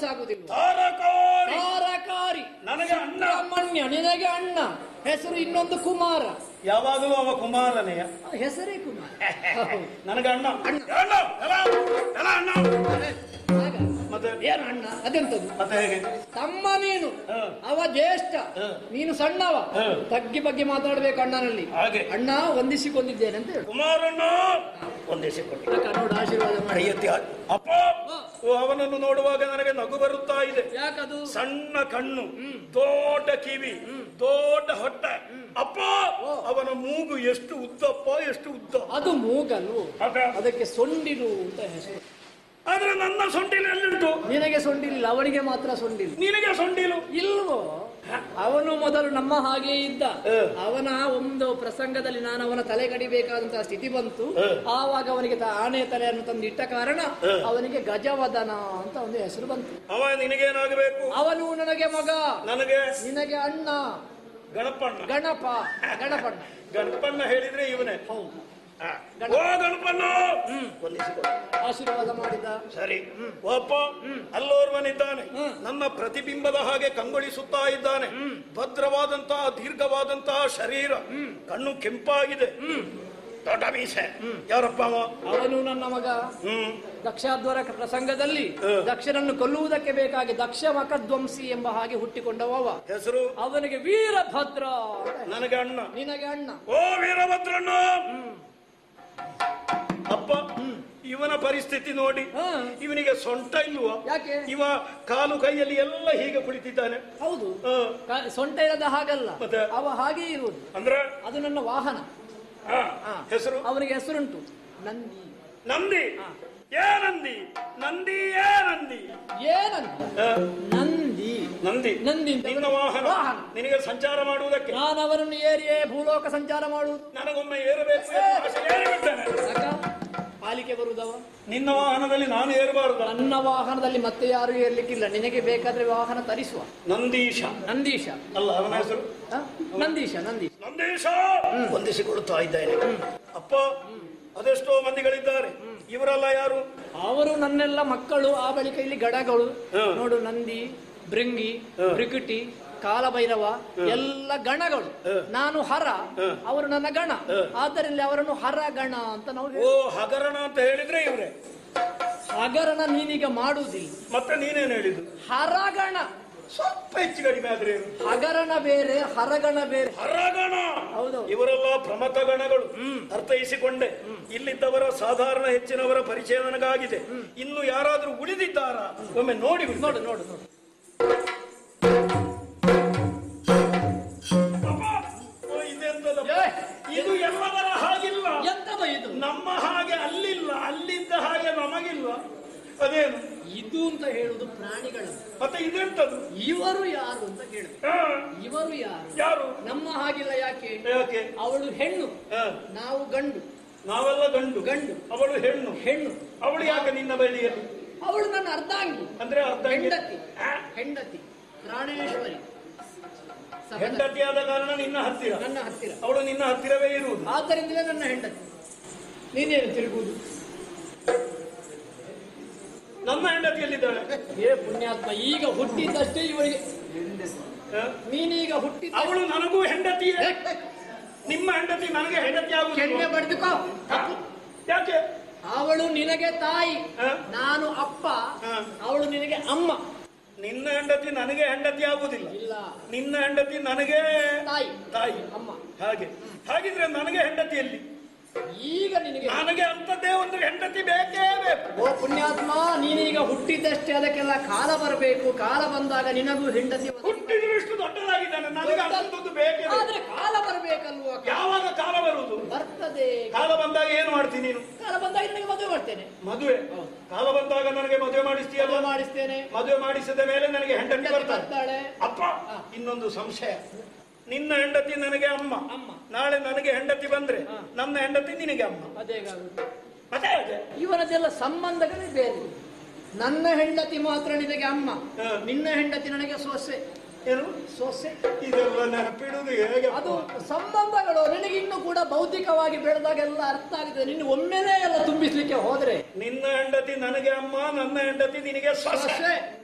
ಮನಸ್ಸಾಗುದಿಲ್ಲ ತಾರಕಾರಿ ತಾರಕಾರಿ ನನಗೆ ಅಣ್ಣ ಸುಬ್ರಹ್ಮಣ್ಯ ನಿನಗೆ ಅಣ್ಣ ಹೆಸರು ಇನ್ನೊಂದು ಕುಮಾರ ಯಾವಾಗಲೂ ಅವ ಕುಮಾರನೆಯ ಆ, ಹೆಸರೇ ಕುಮಾರ ಹೌದು. ನನಗೆ ಅಣ್ಣ ಅಣ್ಣ ಎಲ್ಲ ಎಲ್ಲ ಅಣ್ಣ ಆಗ ಮತ್ತೆ ಏನು ಅಣ್ಣ ಅದೆಂತದು ಮತ್ತೆ ಹೇಗೆ ತಮ್ಮ ನೀನು ಹ. ಅವ ಜ್ಯೇಷ್ಠ ಹ. ನೀನು ಸಣ್ಣವ ಹ. ತಗ್ಗಿ ಬಗ್ಗೆ ಮಾತಾಡ್ಬೇಕು ಅಣ್ಣನಲ್ಲಿ ಹಾಗೆ ಅಣ್ಣ ವಂದಿಸಿಕೊಂಡಿದ್ದೇನೆ ಅಂತ ಹೇಳು ಕುಮಾರಣ್ಣ ಒಂದಿಸಿಕೊಟ್ಟು ಅಕ್ಕ ನೋಡು ಆಶೀರ್ವಾದ ಮಾಡಿ ಕೈ ಎತ್ತಿ ಆ- ಅಪ್ಪ ಓ, ಅವನನ್ನು ನೋಡುವಾಗ ನನಗೆ ನಗು ಬರುತ್ತಾ ಇದೆ ಯಾಕದು ಸಣ್ಣ ಕಣ್ಣು ದೊಡ್ಡ ಕಿವಿ ದೊಡ್ಡ ಹೊಟ್ಟೆ ಅಪ್ಪ ಅವನ ಮೂಗು ಎಷ್ಟು ಉದ್ದಪ್ಪ ಎಷ್ಟು ಉದ್ದ ಅದು ಮೂಗಲ್ವು ಅದ ಅದಕ್ಕೆ ಸೊಂಡಿಲು ಅಂತ ಹೆಸರು ಆದ್ರೆ ನನ್ನ ಸೊಂಡಿಲು ಎಲ್ಲಿಂಟು ನಿನಗೆ ಸೊಂಡಿಲಿಲ್ಲ ಅವನಿಗೆ ಮಾತ್ರ ಸೊಂಡಿಲು ನಿನಗೆ ಸೊಂಡಿಲು ಇಲ್ವೋ ಅವನು ಮೊದಲು ನಮ್ಮ ಹಾಗೆ ಇದ್ದ ಹ. ಅವನ ಒಂದು ಪ್ರಸಂಗದಲ್ಲಿ ನಾನು ಅವನ ತಲೆ ಕಡಿಬೇಕಾದಂತಹ ಸ್ಥಿತಿ ಬಂತು ಹ. ಆವಾಗ ಅವನಿಗೆ ತ- ಆನೆ ತಲೆಯನ್ನು ತಂದು ಇಟ್ಟ ಕಾರಣ ಹ. ಅವನಿಗೆ ಗಜವದನ ಅಂತ ಒಂದು ಹೆಸರು ಬಂತು ಅವ ನಿನಗೇನಾಗಬೇಕು ಅವನು ನನಗೆ ಮಗ ನನಗೆ ನಿನಗೆ ಅಣ್ಣ ಗಣಪಣ್ಣ ಗಣಪ ಗಣಪಣ್ಣ ಗಣಪಣ್ಣ ಹೇಳಿದ್ರೆ ಇವನೇ ಹೌದು ಆ. ಓ ಗಣಪಣ್ಣ ವಂದಿಸಿಕೊಡು. ಆಶೀರ್ವಾದ ಮಾಡಿದ ಸರಿ ಒಬ್ಬ ಅಲ್ಲೋರ್ವನಿದ್ದಾನೆ ಹ್ಮ್. ನನ್ನ ಪ್ರತಿಬಿಂಬದ ಹಾಗೆ ಕಂಗೊಳಿಸುತ್ತಾ ಇದ್ದಾನೆ ಭದ್ರವಾದಂತಹ ದೀರ್ಘವಾದಂತಹ ಶರೀರ ಕಣ್ಣು ಕೆಂಪಾಗಿದೆ ದೊಡ್ಡ ಮೀಸೆ ಯಾರಪ್ಪ ಅವ ಅವನು ನನ್ನ ಮಗ ಹ್ಮ್ ದಕ್ಷಾಧ್ವರ ಪ್ರಸಂಗದಲ್ಲಿ ಹ. ದಕ್ಷನನ್ನು ಕೊಲ್ಲುವುದಕ್ಕೆ ಬೇಕಾಗಿ ದಕ್ಷ ಮಕಧ್ವಂಸಿ ಎಂಬ ಹಾಗೆ ಹುಟ್ಟಿಕೊಂಡವ ಹೆಸರು ಅವನಿಗೆ ವೀರಭದ್ರ ಅಂತ ನನಗೆ ಅಣ್ಣ ನಿನಗೆ ಅಣ್ಣ ಓ ವೀರಭದ್ರಣ್ಣ ಅಪ್ಪ ಇವನ ಪರಿಸ್ಥಿತಿ ನೋಡಿ ಹ. ಇವನಿಗೆ ಸೊಂಟ ಇಲ್ವಾ ಯಾಕೆ ಇವ ಕಾಲು ಕೈಯಲ್ಲಿ ಎಲ್ಲ ಹೀಗೆ ಕುಳಿತಿದ್ದಾನೆ ಹೌದು ಹ. ಕ- ಸೊಂಟ ಇರದ ಹಾಗಲ್ಲ ಮತ್ತೆ? ಅವ ಹಾಗೆ ಇರುವುದು ಅಂದ್ರೆ ಅದು ನನ್ನ ವಾಹನ ಹ. ಹ. ಹೆಸರು ಅವನಿಗೆ ಹೆಸರುಂಟು ನಂದಿ ನಂದಿ ಹ. ಏ ನಂದಿ ನಂದಿ ಏ ನಂದಿ ಏನಂತ ಹ. ನಂದಿ ನಂದಿ ನಂದಿ ಅಂತ ನಿನ್ನ ವಾಹನ ವಾಹನ. ನಿನಗೆ ಸಂಚಾರ ಮಾಡುವುದಕ್ಕೆ ನಾನು ಅವರನ್ನು ಏರಿಯೇ ಭೂಲೋಕ ಸಂಚಾರ ಮಾಡುವುದು ನನಗೊಮ್ಮೆ ಏರಬೇಕು ಎಂದು ಆಸೆ ಏರಿಬಿಟ್ಟೆನೆ. ಯಾಕ? ಪಾಲಿಕೆ ಬರುವುದವ ನಿನ್ನ ವಾಹನದಲ್ಲಿ ನಾನು ಏರಬಾರದು ನನ್ನ ವಾಹನದಲ್ಲಿ ಮತ್ತೆ ಯಾರು ಏರ್ಲಿಕ್ಕಿಲ್ಲ ನಿನಗೆ ಬೇಕಾದ್ರೆ ವಾಹನ ತರಿಸುವ ನಂದೀಶ ನಂದೀಶ ಅಲ್ಲ ಅವನ ಹೆಸರು ಹ? ನಂದೀಶ ನಂದೀಶ ನಂದೀಶ ವಂದಿಸಿಕೊಡುತ್ತಾ ಇದ್ದೇನೆ ಅಪ್ಪ ಅದೆಷ್ಟೋ ಮಂದಿಗಳಿದ್ದಾರೆ ಇವರೆಲ್ಲ ಯಾರು ಅವರು ನನ್ನೆಲ್ಲ ಮಕ್ಕಳು ಆ ಬಳಿಕ ಇಲ್ಲಿ ಗಡಗಳು ಹ. ನೋಡು ನಂದಿ ಭೃಂಗಿ ಹ. ಭೃಗುಟಿ ಕಾಲಭೈರವ ಎಲ್ಲ ಗಣಗಳು ಹ. ನಾನು ಹರ ಹ. ಅವರು ನನ್ನ ಗಣ ಹ. ಆದ್ದರಿಂದ ಅವರನ್ನು ಹರ ಗಣ ಅಂತ ನಾವು ಓ ಹೇಳ್ತೇವೆ. ಹಗರಣ ಅಂತ ಹೇಳಿದ್ರೆ ಇವ್ರೆ ಹಗರಣ ನೀನೀಗ ಮಾಡುವುದಿಲ್ಲ ಮತ್ತೆ ನೀನೇನು ಹೇಳಿದ್ದು ಹರಗಣ ಸ್ವಲ್ಪ ಹೆಚ್ಚು ಕಡಿಮೆ ಆದ್ರೆ ಏನು? ಹಗರಣ ಬೇರೆ ಹರಗಣ ಬೇರೆ ಹರಗಣ ಹೌದು ಇವರೆಲ್ಲ ಪ್ರಮಥ ಗಣಗಳು ಅರ್ಥೈಸಿಕೊಂಡೆ ಇಲ್ಲಿದ್ದವರ ಸಾಧಾರಣ ಹೆಚ್ಚಿನವರ ಪರಿಚಯ ನನಗಾಗಿದೆ ಇನ್ನು ಯಾರಾದ್ರೂ ಉಳಿದಿದ್ದಾರಾ ಒಮ್ಮೆ ನೋಡಿ ಬಿಡು. ನೋಡು ನೋಡು ನೋಡು ಅಪ್ಪ, ಓ, ಇದೆಂತದಪ್ಪ? ಏ, ಇದು ಎಲ್ಲವರ ಹಾಗಿಲ್ಲ ಎಂತದ ಇದು ನಮ್ಮ ಹಾಗೆ ಅಲ್ಲಿಲ್ಲ ಅಲ್ಲಿದ್ದ ಹಾಗೆ ನಮಗಿಲ್ಲ ಅದೇನು ಇದು ಅಂತ ಹೇಳುದು ಪ್ರಾಣಿಗಳು ಮತ್ತೆ ಇದೆಂತದು ಇವರು ಯಾರು ಅಂತ ಕೇಳು ಆ, ಇವರು ಯಾರು ಯಾರು ನಮ್ಮ ಹಾಗಿಲ್ಲ ಯಾಕೆ ಯಾಕೆ ಅವಳು ಹೆಣ್ಣು ಆ, ನಾವು ಗಂಡು ನಾವೆಲ್ಲ ಗಂಡು ಗಂಡು. ಅವಳು ಹೆಣ್ಣು ಹೆಣ್ಣು ಅವಳು ಯಾಕೆ ನಿನ್ನ ಬಳಿಯಲ್ಲಿ ಅವಳು ನನ್ನ ಅರ್ಧಾಂಗಿ ಅಂದ್ರೆ ಅರ್ಧ ಹೆಂಡತಿ ಆ, ಹೆಂಡತಿ ಪ್ರಾಣೇಶ್ವರಿ ಸಹೋದರಿ. ಹೆಂಡತಿಯಾದ ಕಾರಣ ನಿನ್ನ ಹತ್ತಿರ ನನ್ನ ಹತ್ತಿರ ಅವಳು ನಿನ್ನ ಹತ್ತಿರವೇ ಇರುವುದು ಆದ್ದರಿಂದಲೇ ನನ್ನ ಹೆಂಡತಿ ನೀನೇನು ತಿರುಗುವುದು ನನ್ನ ಹೆಂಡತಿಯಲ್ಲಿದ್ದಾಳೆ ಏ ಪುಣ್ಯಾತ್ಮ ಈಗ ಹುಟ್ಟಿದ್ದಷ್ಟೇ ಇವಳಿಗೆ ಆ, ನೀನೀಗ ಹುಟ್ಟಿದ ಅವಳು ನನಗೂ ಹೆಂಡತಿಯೇ ನಿಮ್ಮ ಹೆಂಡತಿ ನನಗೆ ಹೆಂಡತಿ ಕೆನ್ನೆ ಆಗುವುದು ಬಡಿದುಕೋ ತಪ್ಪು. ಯಾಕೆ ಅವಳು ನಿನಗೆ ತಾಯಿ ಆ? ನಾನು ಅಪ್ಪ ಆ. ಅವಳು ನಿನಗೆ ಅಮ್ಮ ನಿನ್ನ ಹೆಂಡತಿ ನನಗೆ ಹೆಂಡತಿ ಆಗುವುದಿಲ್ಲ ಇಲ್ಲ ನಿನ್ನ ಹೆಂಡತಿ ನನಗೆ ತಾಯಿ ತಾಯಿ ಅಮ್ಮ ಹಾಗೆ ಹಾಗಿದ್ರೆ ನನಗೆ ಹೆಂಡತಿಯಲ್ಲಿ ಈಗ ನಿನಗೆ ನನಗೆ ಅಂತದ್ದೇ ಒಂದು ಹೆಂಡತಿ ಬೇಕೇ ಬೇಕು ಓ ಪುಣ್ಯಾತ್ಮ ನೀನೀಗ ಹುಟ್ಟಿದ್ದಷ್ಟೇ ಅದಕ್ಕೆಲ್ಲ ಕಾಲ ಬರಬೇಕು ಕಾಲ ಬಂದಾಗ ನಿನಗೂ ಹೆಂಡತಿ ಒದಗಿ- ಹುಟ್ಟಿದ್ರು ಇಷ್ಟು ದೊಡ್ಡದಾಗಿದ್ದಾನೆ ನನಗೆ ಅಂತದ್ದು ಬೇಕೇ ಬೇಕು. ಆದ್ರೆ ಕಾಲ ಬರಬೇಕಲ್ವ ಯಾವಾಗ ಕಾಲ ಬರುವುದು ಬರ್ತದೆ ಕಾಲ ಬಂದಾಗ ಏನು ಮಾಡ್ತೀನಿ ನೀನು ಕಾಲ ಬಂದಾಗ ನಿನಗೆ ಮದುವೆ ಮಾಡ್ತೇನೆ ಮದುವೆ ಹೌದು. ಕಾಲ ಬಂದಾಗ ನನಗೆ ಮದುವೆ ಮಾಡಿಸ್ತೀಯಲ್ಲ ಮದುವೆ ಮಾಡಿಸ್ತೇನೆ ಮದುವೆ ಮಾಡಿಸಿದ ಮೇಲೆ ನನಗೆ ಹೆಂಡತಿ ಹೆಂಡತಿ ಬರ್ತಾಳೆ ಬರ್ತಾಳೆ ಅಪ್ಪ ಇನ್ನೊಂದು ಸಂಶಯ ನಿನ್ನ ಹೆಂಡತಿ ನನಗೆ ಅಮ್ಮ ಅಮ್ಮ. ನಾಳೆ ನನಗೆ ಹೆಂಡತಿ ಬಂದ್ರೆ ಹಾ. ನನ್ನ ಹೆಂಡತಿ ನಿನಗೆ ಅಮ್ಮ ಅದೇಗಾಗುತ್ತೆ ಮತ್ತೆ ಹೇಗೆ? ಇವನದೆಲ್ಲ ಸಂಬಂಧಗಳೇ ಬೇರೆ ನನ್ನ ಹೆಂಡತಿ ಮಾತ್ರ ನಿನಗೆ ಅಮ್ಮ ಹಾ. ನಿನ್ನ ಹೆಂಡತಿ ನನಗೆ ಸೊಸೆ ಏನು ಸೊಸೆ ಇದೆಲ್ಲ ನೆನಪಿಡುವುದು ಹೇಗೆ ಅದು ಸಂಬಂಧಗಳು ನಿನಗೆ ಇನ್ನು ಕೂಡ ಭೌತಿಕವಾಗಿ ಬೆಳೆದಾಗೆಲ್ಲ ಅರ್ಥ ಆಗಿದೆ ನಿನ್ನ ಒಮ್ಮೆನೇ ಎಲ್ಲ ತುಂಬಿಸ್ಲಿಕ್ಕೆ ಹೋದ್ರೆ ನಿನ್ನ ಹೆಂಡತಿ ನನಗೆ ಅಮ್ಮ ನನ್ನ ಹೆಂಡತಿ ನಿನಗೆ ಸೊಸೆ ಸೊಸೆ